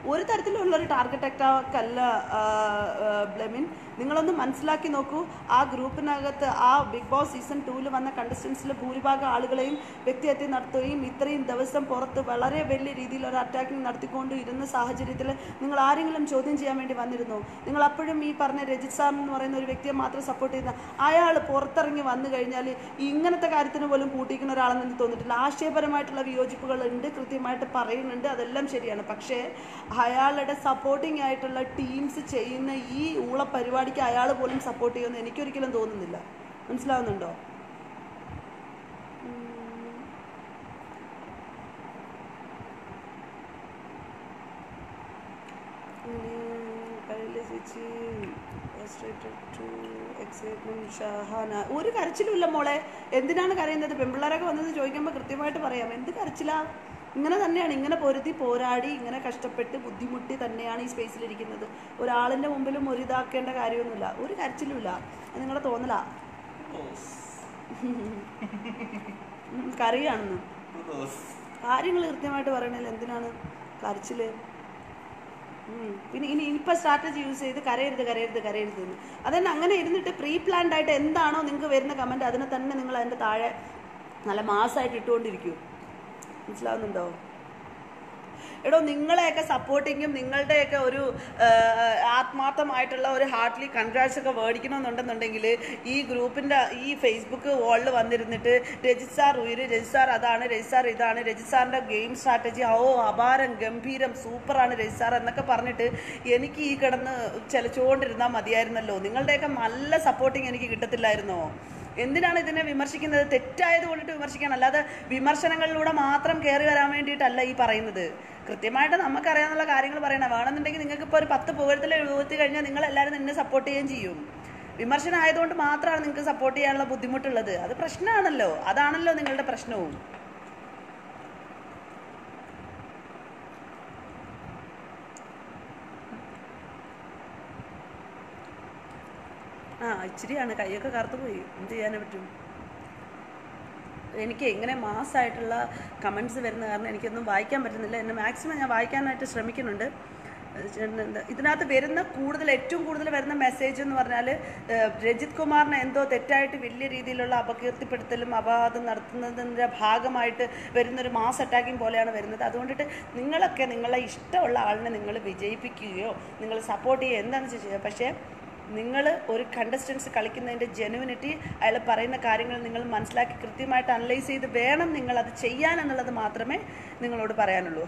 ഒരു തരത്തിലുള്ള ഒരു ടാർഗറ്റ് അറ്റാക്ക് അല്ല ബ്ലെമിൻ നിങ്ങളൊന്ന് മനസ്സിലാക്കി നോക്കൂ ആ ഗ്രൂപ്പിനകത്ത് ആ ബിഗ് ബോസ് സീസൺ ടൂവിൽ വന്ന കണ്ടസ്റ്റൻസിൽ ഭൂരിഭാഗം ആളുകളെയും വ്യക്തിഹത്യ നടത്തുകയും ഇത്രയും ദിവസം പുറത്ത് വളരെ വലിയ രീതിയിൽ ഒരു അറ്റാക്കിംഗ് നടത്തിക്കൊണ്ട് ഇരുന്ന സാഹചര്യത്തിൽ നിങ്ങൾ ആരെങ്കിലും ചോദ്യം ചെയ്യാൻ വേണ്ടി വന്നിരുന്നു നിങ്ങൾ അപ്പോഴും ഈ പറഞ്ഞ രജിത് സാർ എന്ന് പറയുന്ന ഒരു വ്യക്തിയെ മാത്രം സപ്പോർട്ട് ചെയ്യുന്ന അയാൾ പുറത്തിറങ്ങി വന്നു കഴിഞ്ഞാൽ ഇങ്ങനത്തെ കാര്യത്തിന് പോലും കൂട്ടിക്കുന്ന ഒരാളെന്ന് എനിക്ക് തോന്നിയിട്ടില്ല ആശയപരമായിട്ടുള്ള വിയോജിപ്പുകൾ ഉണ്ട് കൃത്യമായിട്ട് പറയുന്നുണ്ട് അതെല്ലാം ശരിയാണ് പക്ഷേ അയാളുടെ സപ്പോർട്ടിംഗ് ആയിട്ടുള്ള ടീംസ് ചെയ്യുന്ന ഈ ഊള പരിപാടിക്ക് അയാൾ പോലും സപ്പോർട്ട് ചെയ്യുമെന്ന് എനിക്കൊരിക്കലും തോന്നുന്നില്ല മനസ്സിലാവുന്നുണ്ടോ ചേച്ചി ഷഹാന ഒരു കരച്ചിലുമില്ല മോളെ എന്തിനാണ് കരയുന്നത് പെൺപിള്ളേരൊക്കെ വന്നത് ചോദിക്കുമ്പോൾ കൃത്യമായിട്ട് പറയാം എന്ത് കരച്ചിലാ ഇങ്ങനെ തന്നെയാണ് ഇങ്ങനെ പൊരുതി പോരാടി ഇങ്ങനെ കഷ്ടപ്പെട്ട് ബുദ്ധിമുട്ടി തന്നെയാണ് ഈ സ്പേസിലിരിക്കുന്നത് ഒരാളിൻ്റെ മുമ്പിലും ഒരു ഇതാക്കേണ്ട കാര്യമൊന്നുമില്ല ഒരു കരച്ചിലുമില്ല അത് നിങ്ങളുടെ തോന്നലാ ഉം, കരയാണെന്ന് കാര്യങ്ങൾ കൃത്യമായിട്ട് പറയണല്ലോ എന്തിനാണ് കരച്ചില് ഉം. പിന്നെ ഇനി ഇനിയിപ്പോൾ സ്ട്രാറ്റജി യൂസ് ചെയ്ത് കരയരുത് കരയരുത് കരയരുത് എന്ന് അതന്നെ അങ്ങനെ ഇരുന്നിട്ട് പ്രീ പ്ലാൻഡ് ആയിട്ട് എന്താണോ നിങ്ങൾക്ക് വരുന്ന കമൻറ്റ് അതിനെ തന്നെ നിങ്ങൾ അതിൻ്റെ താഴെ നല്ല മാസമായിട്ട് ഇട്ടുകൊണ്ടിരിക്കും മനസ്സിലാവുന്നുണ്ടോ എടോ നിങ്ങളെയൊക്കെ സപ്പോർട്ടിങ്ങും നിങ്ങളുടെയൊക്കെ ഒരു ആ, ആത്മാർത്ഥമായിട്ടുള്ള ഒരു ഹാർട്ട്ലി കൺഗ്രാറ്റ്സ് ഒക്കെ മേടിക്കണമെന്നുണ്ടെന്നുണ്ടെങ്കിൽ ഈ ഗ്രൂപ്പിൻ്റെ ഈ ഫേസ്ബുക്ക് വാളിൽ വന്നിരുന്നിട്ട് രജിത് സാർ ഉയര് രജിത് സാർ അതാണ് രജിത് സാർ ഇതാണ് രജിത് സാറിൻ്റെ ഗെയിം സ്ട്രാറ്റജി ഓ അപാരം ഗംഭീരം സൂപ്പറാണ് രജിത് സാർ എന്നൊക്കെ പറഞ്ഞിട്ട് എനിക്ക് ഈ കിടന്ന് ചലച്ചുകൊണ്ടിരുന്നാൽ മതിയായിരുന്നല്ലോ നിങ്ങളുടെയൊക്കെ നല്ല സപ്പോർട്ടിങ് എനിക്ക് കിട്ടത്തില്ലായിരുന്നോ എന്തിനാണ് ഇതിനെ വിമർശിക്കുന്നത് തെറ്റായത് കൊണ്ടിട്ട് വിമർശിക്കണം അല്ലാതെ വിമർശനങ്ങളിലൂടെ മാത്രം കയറി വരാൻ വേണ്ടിയിട്ടല്ല ഈ പറയുന്നത് കൃത്യമായിട്ട് നമുക്കറിയാവുന്ന കാര്യങ്ങൾ പറയണം വേണമെന്നുണ്ടെങ്കിൽ നിങ്ങൾക്ക് ഇപ്പോൾ ഒരു പത്ത് പുകഴത്തിൽ എഴുപത്തി കഴിഞ്ഞാൽ നിങ്ങൾ എല്ലാവരും നിന്നെ സപ്പോർട്ട് ചെയ്യുകയും ചെയ്യും വിമർശനം ആയതുകൊണ്ട് മാത്രമാണ് നിങ്ങൾക്ക് സപ്പോർട്ട് ചെയ്യാനുള്ള ബുദ്ധിമുട്ടുള്ളത് അത് പ്രശ്നമാണല്ലോ അതാണല്ലോ നിങ്ങളുടെ പ്രശ്നവും ആ ഇച്ചിരിയാണ് കൈയൊക്കെ കറുത്തു പോയി എന്ത് ചെയ്യാനേ പറ്റും എനിക്ക് എങ്ങനെ മാസമായിട്ടുള്ള കമൻസ് വരുന്ന കാരണം എനിക്കൊന്നും വായിക്കാൻ പറ്റുന്നില്ല എന്നെ മാക്സിമം ഞാൻ വായിക്കാനായിട്ട് ശ്രമിക്കുന്നുണ്ട് എന്താ, ഇതിനകത്ത് വരുന്ന കൂടുതൽ ഏറ്റവും കൂടുതൽ വരുന്ന മെസ്സേജ് എന്ന് പറഞ്ഞാൽ രജിത് കുമാറിനെ എന്തോ തെറ്റായിട്ട് വലിയ രീതിയിലുള്ള അപകീർത്തിപ്പെടുത്തലും അപവാദം നടത്തുന്നതിൻ്റെ ഭാഗമായിട്ട് വരുന്നൊരു മാസ് അറ്റാക്കിംഗ് പോലെയാണ് വരുന്നത് അതുകൊണ്ടിട്ട് നിങ്ങളൊക്കെ നിങ്ങളെ ഇഷ്ടമുള്ള ആളിനെ നിങ്ങൾ വിജയിപ്പിക്കുകയോ നിങ്ങൾ സപ്പോർട്ട് ചെയ്യുകയോ എന്താണെന്ന് വെച്ചാൽ ചെയ്യുക പക്ഷേ നിങ്ങൾ ഒരു കണ്ടസ്റ്റൻസ് കളിക്കുന്നതിൻ്റെ ജെനുവിനിറ്റി അയാൾ പറയുന്ന കാര്യങ്ങൾ നിങ്ങൾ മനസ്സിലാക്കി കൃത്യമായിട്ട് അനലൈസ് ചെയ്ത് വേണം നിങ്ങൾ അത് ചെയ്യാൻ എന്നുള്ളത് മാത്രമേ നിങ്ങളോട് പറയാനുള്ളൂ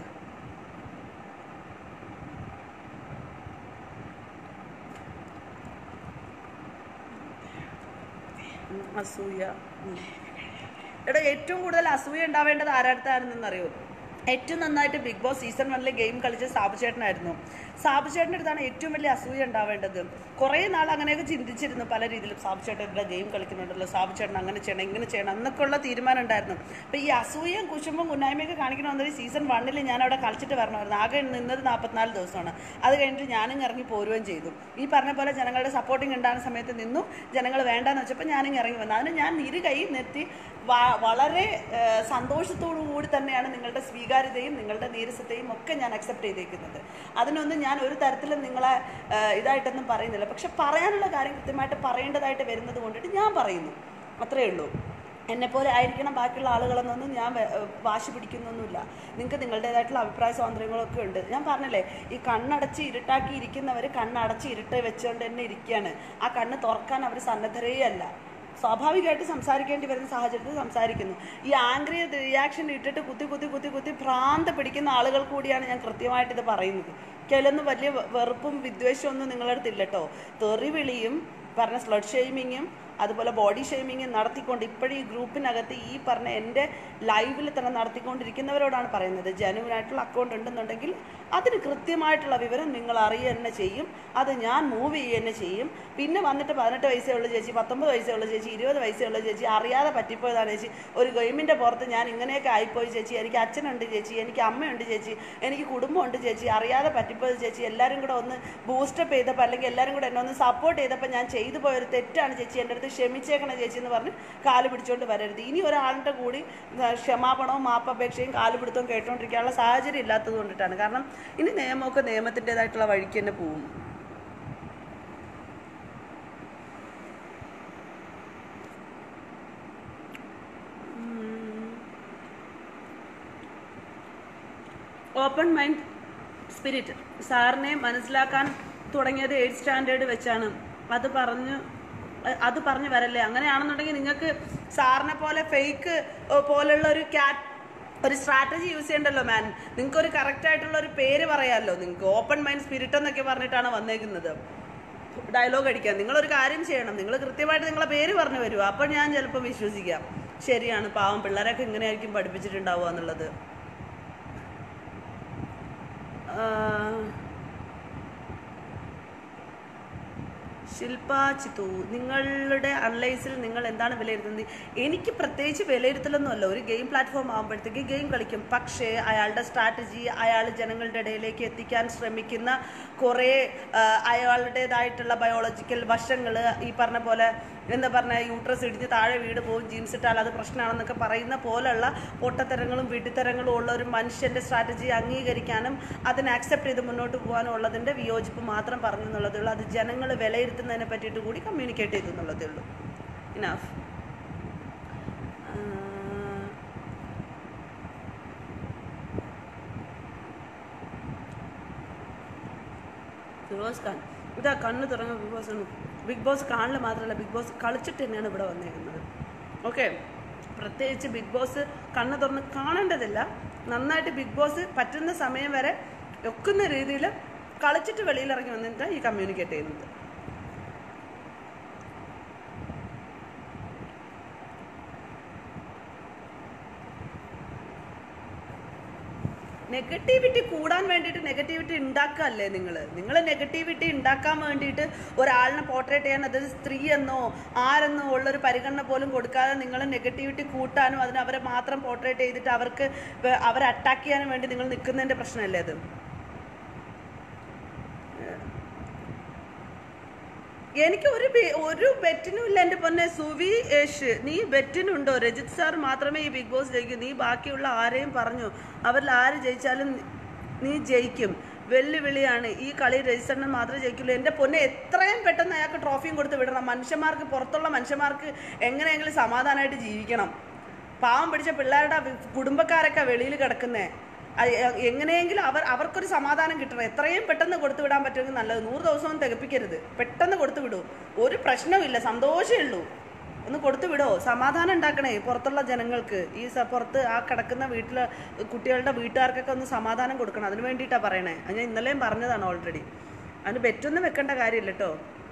ഉം, അസൂയ ഉം. എടാ ഏറ്റവും കൂടുതൽ അസൂയ ഉണ്ടാവേണ്ടത് ആരടുത്തായിരുന്നെന്നറിയോ ഏറ്റവും നന്നായിട്ട് ബിഗ് ബോസ് സീസൺ വണ്ണിലെ ഗെയിം കളിച്ച സാബു ചേട്ടനായിരുന്നു സാബു ചേട്ടൻ്റെ അടുത്താണ് ഏറ്റവും വലിയ അസൂയ ഉണ്ടാവേണ്ടത് കുറേ നാൾ അങ്ങനെയൊക്കെ ചിന്തിച്ചിരുന്നു പല രീതിയിലും സാബു ചേട്ടൻ ഇവിടെ ഗെയിം കളിക്കുന്നുണ്ടല്ലോ സാബു ചേട്ടൻ അങ്ങനെ ചെയ്യണം ഇങ്ങനെ ചെയ്യണം എന്നൊക്കെ ഉള്ള തീരുമാനം ഉണ്ടായിരുന്നു അപ്പോൾ ഈ അസൂയയും കുശുമ്പും കുന്നായ്മയൊക്കെ കാണിക്കണമെന്നൊരു സീസൺ വണ്ണിൽ ഞാൻ അവിടെ കളിച്ചിട്ട് വരണമായിരുന്നു ആകെ നിന്നത് നാൽപ്പത്തിനാല് ദിവസമാണ് അത് കഴിഞ്ഞിട്ട് ഞാനും ഇറങ്ങി പോരുകയും ചെയ്തു ഈ പറഞ്ഞ പോലെ ജനങ്ങളുടെ സപ്പോർട്ടിങ് ഉണ്ടാകുന്ന സമയത്ത് നിന്നു ജനങ്ങൾ വേണ്ടാന്ന് വെച്ചപ്പോൾ ഞാനും ഇറങ്ങി വന്നു അതിന് ഞാൻ ഇരു കൈ നിർത്തി വ- വളരെ ഏഹ്, സന്തോഷത്തോടു കൂടി തന്നെയാണ് നിങ്ങളുടെ സ്വീകാര്യതയും നിങ്ങളുടെ നീരസത്തെയും ഒക്കെ ഞാൻ അക്സെപ്റ്റ് ചെയ്തേക്കുന്നത് അതിനൊന്നും ഞാൻ ഒരു തരത്തിലും നിങ്ങളെ ഏഹ്, ഇതായിട്ടൊന്നും പറയുന്നില്ല പക്ഷെ പറയാനുള്ള കാര്യം കൃത്യമായിട്ട് പറയേണ്ടതായിട്ട് വരുന്നത് കൊണ്ടിട്ട് ഞാൻ പറയുന്നു അത്രയേ ഉള്ളൂ എന്നെപ്പോലെ ആയിരിക്കണം ബാക്കിയുള്ള ആളുകളെന്നൊന്നും ഞാൻ വെ- ഏഹ് വാശി പിടിക്കുന്നൊന്നുമില്ല നിങ്ങൾക്ക് നിങ്ങളുടേതായിട്ടുള്ള അഭിപ്രായ സ്വാതന്ത്ര്യങ്ങളൊക്കെ ഉണ്ട് ഞാൻ പറഞ്ഞില്ലേ ഈ കണ്ണടച്ച് ഇരുട്ടാക്കി ഇരിക്കുന്നവർ കണ്ണടച്ച് ഇരുട്ട് വെച്ചുകൊണ്ട് തന്നെ ഇരിക്കുകയാണ് ആ കണ്ണ് തുറക്കാൻ അവർ സന്നദ്ധരേ അല്ല സ്വാഭാവികമായിട്ട് സംസാരിക്കേണ്ടി വരുന്ന സാഹചര്യത്തിൽ സംസാരിക്കുന്നു ഈ ആംഗ്രി റിയാക്ഷൻ ഇട്ടിട്ട് കുത്തി കുത്തി കുത്തി കുത്തി ഭ്രാന്ത് പിടിക്കുന്ന ആളുകൾ കൂടിയാണ് ഞാൻ കൃത്യമായിട്ട് ഇത് പറയുന്നത് എനിക്കതിലൊന്നും വലിയ വെ- വെറുപ്പും വിദ്വേഷവും ഒന്നും നിങ്ങളുടെ അടുത്തില്ല കേട്ടോ തെറിവിളിയും പറഞ്ഞ സ്ലഡ് ഷെയ്മിങ്ങും അതുപോലെ ബോഡി ഷെയ്മിങ്ങും നടത്തിക്കൊണ്ട് ഇപ്പോഴും ഈ ഗ്രൂപ്പിനകത്ത് ഈ പറഞ്ഞ എൻ്റെ ലൈവിൽ തന്നെ നടത്തിക്കൊണ്ടിരിക്കുന്നവരോടാണ് പറയുന്നത് ജനുവിനായിട്ടുള്ള അക്കൗണ്ട് ഉണ്ടെന്നുണ്ടെങ്കിൽ അതിന് കൃത്യമായിട്ടുള്ള വിവരം നിങ്ങൾ അറിയുക തന്നെ ചെയ്യും അത് ഞാൻ മൂവ് ചെയ്യുക തന്നെ ചെയ്യും പിന്നെ വന്നിട്ട് പതിനെട്ട് വയസ്സേ ഉള്ള ചേച്ചി പത്തൊമ്പത് വയസ്സേ ഉള്ള ചേച്ചി ഇരുപത് വയസ്സേ ഉള്ള ചേച്ചി അറിയാതെ പറ്റിപ്പോയതാണ് ചേച്ചി ഒരു ഗെയിമിൻ്റെ പുറത്ത് ഞാൻ ഇങ്ങനെയൊക്കെ ആയിപ്പോയി ചേച്ചി എനിക്ക് അച്ഛനുണ്ട് ചേച്ചി എനിക്ക് അമ്മയുണ്ട് ചേച്ചി എനിക്ക് കുടുംബമുണ്ട് ചേച്ചി അറിയാതെ പറ്റിപ്പോയത് ചേച്ചി എല്ലാവരും കൂടെ ഒന്ന് ബൂസ്റ്റപ്പ് ചെയ്തപ്പോൾ അല്ലെങ്കിൽ എല്ലാവരും കൂടെ എന്നെ ഒന്ന് സപ്പോർട്ട് ചെയ്തപ്പോൾ ഞാൻ ചെയ്തു പോയൊരു തെറ്റാണ് ചേച്ചി എൻ്റെ അടുത്ത് ചെയ്യരുത് ക്ഷമിച്ചേക്കണ ചേച്ചി എന്ന് പറഞ്ഞ് കാല് പിടിച്ചോണ്ട് വരരുത് ഇനി ഒരാളുടെ കൂടി ആ, ക്ഷമാപണവും മാപ്പപേക്ഷയും കാല് പിടുത്തവും കേട്ടോണ്ടിരിക്കാനുള്ള സാഹചര്യം ഇല്ലാത്തത് കൊണ്ടിട്ടാണ് കാരണം ഇനി നിയമമൊക്കെ നിയമത്തിൻ്റെതായിട്ടുള്ള വഴിക്ക് തന്നെ പോവും ഓപ്പൺ മൈൻഡ് സ്പിരിറ്റ് സാറിനെ മനസ്സിലാക്കാൻ തുടങ്ങിയത് എയ്റ്റ് സ്റ്റാൻഡേർഡ് വെച്ചാണ് അത് പറഞ്ഞു അ- അത് പറഞ്ഞു വരല്ലേ അങ്ങനെയാണെന്നുണ്ടെങ്കിൽ നിങ്ങൾക്ക് സാറിനെ പോലെ ഫേക്ക് പോലുള്ള ഒരു ക്യാറ്റ് ഒരു സ്ട്രാറ്റജി യൂസ് ചെയ്യണ്ടല്ലോ മാൻ നിങ്ങൾക്ക് ഒരു കറക്റ്റ് ആയിട്ടുള്ള ഒരു പേര് പറയാമല്ലോ നിങ്ങൾക്ക് ഓപ്പൺ മൈൻഡ് സ്പിരിറ്റ് എന്നൊക്കെ പറഞ്ഞിട്ടാണ് വന്നേക്കുന്നത് ഡയലോഗ് അടിക്കാൻ നിങ്ങളൊരു കാര്യം ചെയ്യണം നിങ്ങൾ കൃത്യമായിട്ട് നിങ്ങളെ പേര് പറഞ്ഞു വരുമോ അപ്പോൾ ഞാൻ ചിലപ്പോൾ വിശ്വസിക്കാം ശരിയാണ് പാവം പിള്ളേരൊക്കെ ഇങ്ങനെയായിരിക്കും പഠിപ്പിച്ചിട്ടുണ്ടാവുക എന്നുള്ളത് ആഹ് ശില്പ ചിത്തു നിങ്ങളുടെ അൺലൈസിൽ നിങ്ങൾ എന്താണ് വിലയിരുത്തുന്നത് എനിക്ക് പ്രത്യേകിച്ച് വിലയിരുത്തലൊന്നുമല്ല ഒരു ഗെയിം പ്ലാറ്റ്ഫോം ആകുമ്പോഴത്തേക്ക് ഗെയിം കളിക്കും പക്ഷേ അയാളുടെ സ്ട്രാറ്റജി അയാൾ ജനങ്ങളുടെ ഇടയിലേക്ക് എത്തിക്കാൻ ശ്രമിക്കുന്ന കുറേ ആഹ്, അയാളുടേതായിട്ടുള്ള ബയോളജിക്കൽ വശങ്ങൾ ഈ പറഞ്ഞ പോലെ എന്താ പറഞ്ഞ യൂട്രസ് ഇടിഞ്ഞ് താഴെ വീട് പോകും ജീൻസ് ഇട്ടാൽ അത് പ്രശ്നമാണെന്നൊക്കെ പറയുന്ന പോലുള്ള പൊട്ടത്തരങ്ങളും വീട്ടിത്തരങ്ങളും ഉള്ള ഒരു മനുഷ്യന്റെ സ്ട്രാറ്റജി അംഗീകരിക്കാനും അതിനെ അക്സെപ്റ്റ് ചെയ്ത് മുന്നോട്ട് പോകാനും ഉള്ളതിന്റെ വിയോജിപ്പ് മാത്രം പറഞ്ഞു എന്നുള്ളതേ ഉള്ളൂ അത് ജനങ്ങൾ വിലയിരുത്തുന്നതിനെ പറ്റിയിട്ട് കൂടി കമ്മ്യൂണിക്കേറ്റ് ചെയ്തു എന്നുള്ളതേ ഉള്ളൂ ഇനാഫ് ഫിറോസ് ഖാൻ ഇതാ കണ്ണ് തുറങ്ങ ബിഗ് ബോസ് ആണ് ബിഗ് ബോസ് കാണില് മാത്രമല്ല ബിഗ് ബോസ് കളിച്ചിട്ട് തന്നെയാണ് ഇവിടെ വന്നേക്കുന്നത് ഓക്കെ പ്രത്യേകിച്ച് ബിഗ് ബോസ് കണ്ണ് തുറന്ന് കാണേണ്ടതില്ല നന്നായിട്ട് ബിഗ് ബോസ് പറ്റുന്ന സമയം വരെ ഒക്കുന്ന രീതിയിൽ കളിച്ചിട്ട് വെളിയിലിറങ്ങി വന്നിട്ട് ഈ കമ്മ്യൂണിക്കേറ്റ് ചെയ്യുന്നത് നെഗറ്റിവിറ്റി കൂടാൻ വേണ്ടിയിട്ട് നെഗറ്റിവിറ്റി ഉണ്ടാക്കല്ലേ നിങ്ങൾ നിങ്ങൾ നെഗറ്റിവിറ്റി ഉണ്ടാക്കാൻ വേണ്ടിയിട്ട് ഒരാളിനെ പോർട്രേറ്റ് ചെയ്യാൻ അത് സ്ത്രീ എന്നോ ആരെന്നോ ഉള്ളൊരു പരിഗണന പോലും കൊടുക്കാതെ നിങ്ങൾ നെഗറ്റിവിറ്റി കൂട്ടാനും അതിന് അവരെ മാത്രം പോർട്രേറ്റ് ചെയ്തിട്ട് അവർക്ക് വേ- അവരെ അറ്റാക്ക് ചെയ്യാനും വേണ്ടി നിങ്ങൾ നിൽക്കുന്നതിൻ്റെ പ്രശ്നമല്ലേ അത് എനിക്ക് ഒരു ബി- ഒരു ബെറ്റിനും ഇല്ല എൻ്റെ പൊന്നെ സുവി യേഷ് നീ ബെറ്റിനുണ്ടോ രജിത് സാർ മാത്രമേ ഈ ബിഗ് ബോസ് ജയിക്കൂ നീ ബാക്കിയുള്ള ആരെയും പറഞ്ഞു അവരിൽ ആര് ജയിച്ചാലും നീ ജയിക്കും വെല്ലുവിളിയാണ് ഈ കളി രജിസ്റ്ററിന് മാത്രമേ ജയിക്കുള്ളൂ എൻ്റെ പൊന്നെ എത്രയും പെട്ടെന്ന് അയാൾക്ക് ട്രോഫിയും കൊടുത്ത് വിടണം മനുഷ്യന്മാർക്ക് പുറത്തുള്ള മനുഷ്യന്മാർക്ക് എങ്ങനെയെങ്കിലും സമാധാനമായിട്ട് ജീവിക്കണം പാവം പിടിച്ച പിള്ളേരുടെ വി- കുടുംബക്കാരൊക്കെ വെളിയിൽ കിടക്കുന്നേ അത് എ- എങ്ങനെയെങ്കിലും അവർ അവർക്കൊരു സമാധാനം കിട്ടണം എത്രയും പെട്ടെന്ന് കൊടുത്തു വിടാൻ പറ്റുമെങ്കിൽ നല്ലത് നൂറ് ദിവസവും തികപ്പിക്കരുത് പെട്ടെന്ന് കൊടുത്തു വിടൂ ഒരു പ്രശ്നവുമില്ല സന്തോഷമേ ഉള്ളൂ ഒന്ന് കൊടുത്തു വിടോ സമാധാനം ഉണ്ടാക്കണേ പുറത്തുള്ള ജനങ്ങൾക്ക് ഈ സ- പുറത്ത് ആ കിടക്കുന്ന വീട്ടിലെ കുട്ടികളുടെ വീട്ടുകാർക്കൊക്കെ ഒന്ന് സമാധാനം കൊടുക്കണം അതിന് വേണ്ടിയിട്ടാണ് പറയണേ അത് ഞാൻ ഇന്നലെയും പറഞ്ഞതാണ് ഓൾറെഡി അതിന് ബെറ്റൊന്നും വെക്കേണ്ട കാര്യമില്ല കേട്ടോ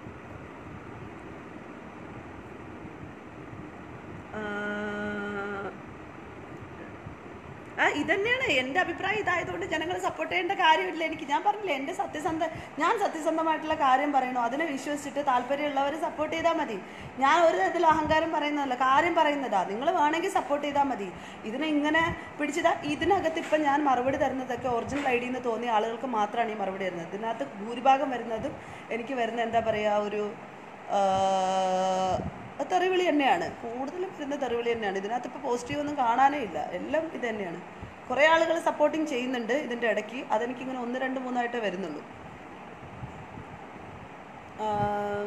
ആ ഇതന്നെയാണ് എൻ്റെ അഭിപ്രായം ഇതായതുകൊണ്ട് ജനങ്ങൾ സപ്പോർട്ട് ചെയ്യേണ്ട കാര്യമില്ല എനിക്ക് ഞാൻ പറഞ്ഞില്ല എൻ്റെ സത്യസന്ധ ഞാൻ സത്യസന്ധമായിട്ടുള്ള കാര്യം പറയണു അതിനെ വിശ്വസിച്ചിട്ട് താല്പര്യമുള്ളവർ സപ്പോർട്ട് ചെയ്താൽ മതി ഞാൻ ഒരു തരത്തിൽ അഹങ്കാരം പറയുന്നതല്ല കാര്യം പറയുന്നതാ നിങ്ങൾ വേണമെങ്കിൽ സപ്പോർട്ട് ചെയ്താൽ മതി ഇതിനെ ഇങ്ങനെ പിടിച്ചതാ ഇതിനകത്ത് ഇപ്പം ഞാൻ മറുപടി തരുന്നതൊക്കെ ഒറിജിനൽ ഐ ഡിന്ന് തോന്നിയ ആളുകൾക്ക് മാത്രമാണ് ഈ മറുപടി തരുന്നത് ഇതിനകത്ത് ഭൂരിഭാഗം വരുന്നതും എനിക്ക് വരുന്ന എന്താ പറയുക ഒരു ആ, തെറിവിളി തന്നെയാണ് കൂടുതലും വരുന്ന തെറിവിളി തന്നെയാണ് ഇതിനകത്ത് ഇപ്പോൾ പോസിറ്റീവ് ഒന്നും കാണാനേ ഇല്ല എല്ലാം ഇത് തന്നെയാണ് കുറേ ആളുകൾ സപ്പോർട്ടിങ് ചെയ്യുന്നുണ്ട് ഇതിൻ്റെ ഇടയ്ക്ക് അതെനിക്കിങ്ങനെ ഒന്ന് രണ്ട് മൂന്നായിട്ടേ വരുന്നുള്ളൂ ആം,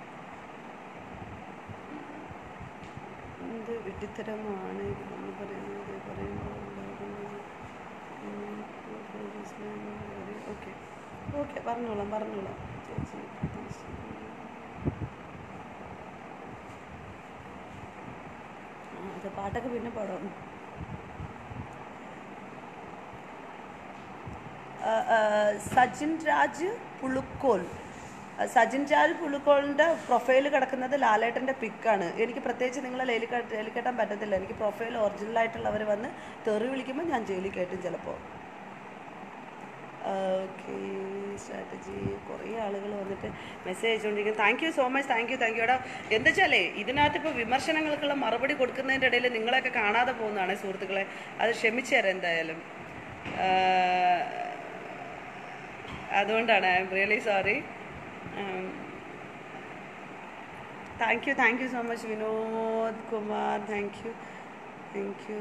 എന്ത് വിട്ടിത്തരമാണ് ഇതെന്ന് പറയുന്നത് പറയുമ്പോൾ ഓക്കെ ഓക്കെ പറഞ്ഞോളാം പറഞ്ഞോളാം ചേച്ചി ആ, അത് പാട്ടൊക്കെ പിന്നെ പാടാം ആ, ആ, സജിൻ രാജ് പുളുക്കോൽ ആ, സജിൻ രാജ് പുളുക്കോളിൻ്റെ പ്രൊഫൈൽ കിടക്കുന്നത് ലാലേട്ടൻ്റെ പിക്കാണ് എനിക്ക് പ്രത്യേകിച്ച് നിങ്ങളെ ലേലി ജയിലിൽ കെട്ടാൻ പറ്റത്തില്ല എനിക്ക് പ്രൊഫൈൽ ഒറിജിനലായിട്ടുള്ളവർ വന്ന് തെറി വിളിക്കുമ്പോൾ ഞാൻ ജയിലിൽ കയറ്റും ചിലപ്പോൾ ഓക്കെ സ്ട്രാറ്റജി കുറേ ആളുകൾ വന്നിട്ട് മെസ്സേജ് അയച്ചുകൊണ്ടിരിക്കുന്നു thank you so much thank you thank you എടാ എന്താ വെച്ചാലേ ഇതിനകത്ത് ഇപ്പോൾ വിമർശനങ്ങൾക്കുള്ള മറുപടി കൊടുക്കുന്നതിൻ്റെ ഇടയിൽ നിങ്ങളെയൊക്കെ കാണാതെ പോകുന്നതാണ് സുഹൃത്തുക്കളെ അത് ക്ഷമിച്ചു തരാം എന്തായാലും ആഹ് അതുകൊണ്ടാണ് I'm really sorry thank you thank you so much Vinod Kumar thank you thank you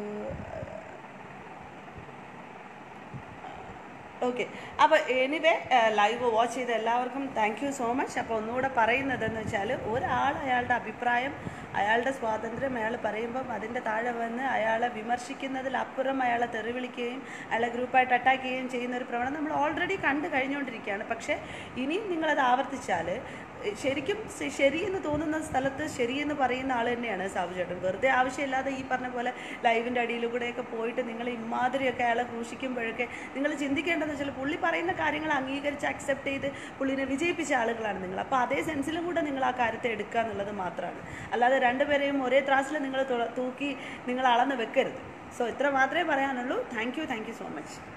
okay അപ്പോൾ എനിവേ ലൈവ് വാച്ച് ചെയ്ത എല്ലാവർക്കും താങ്ക് യു സോ മച്ച് അപ്പോൾ ഒന്നുകൂടെ പറയുന്നതെന്ന് വെച്ചാൽ ഒരാൾ അയാളുടെ അഭിപ്രായം അയാളുടെ സ്വാതന്ത്ര്യം അയാൾ പറയുമ്പം അതിൻ്റെ താഴെ വന്ന് അയാളെ വിമർശിക്കുന്നതിലപ്പുറം അയാളെ തെറി വിളിക്കുകയും അയാളെ ഗ്രൂപ്പായിട്ട് അറ്റാക്ക് ചെയ്യുകയും ചെയ്യുന്ന ഒരു പ്രവണത നമ്മൾ ഓൾറെഡി കണ്ടു കഴിഞ്ഞുകൊണ്ടിരിക്കുകയാണ് പക്ഷേ ഇനിയും നിങ്ങളത് ആവർത്തിച്ചാൽ ശരിക്കും ശ- ശരിയെന്ന് തോന്നുന്ന സ്ഥലത്ത് ശരിയെന്ന് പറയുന്ന ആൾ തന്നെയാണ് സാബു ചേട്ടൻ വെറുതെ ആവശ്യമില്ലാതെ ഈ പറഞ്ഞ പോലെ ലൈവിൻ്റെ അടിയിൽ കൂടെയൊക്കെ പോയിട്ട് നിങ്ങൾ ഇമാതിരിയൊക്കെ അയാളെ ക്രൂശിക്കുമ്പോഴൊക്കെ നിങ്ങൾ ചിന്തിക്കേണ്ടതെന്ന് വെച്ചാൽ പുള്ളി പറയുന്ന കാര്യങ്ങൾ അംഗീകരിച്ച് അക്സെപ്റ്റ് ചെയ്ത് പുള്ളിനെ വിജയിപ്പിച്ച ആളുകളാണ് നിങ്ങൾ അപ്പോൾ അതേ സെൻസിലും കൂടെ നിങ്ങൾ ആ കാര്യത്തെ എടുക്കുക എന്നുള്ളത് മാത്രമാണ് അല്ലാതെ രണ്ടുപേരെയും ഒരേ ത്രാസിൽ നിങ്ങൾ തൂക്കി നിങ്ങൾ അളന്ന് വെക്കരുത് സോ ഇത്ര മാത്രമേ പറയാനുള്ളൂ thank you thank you so much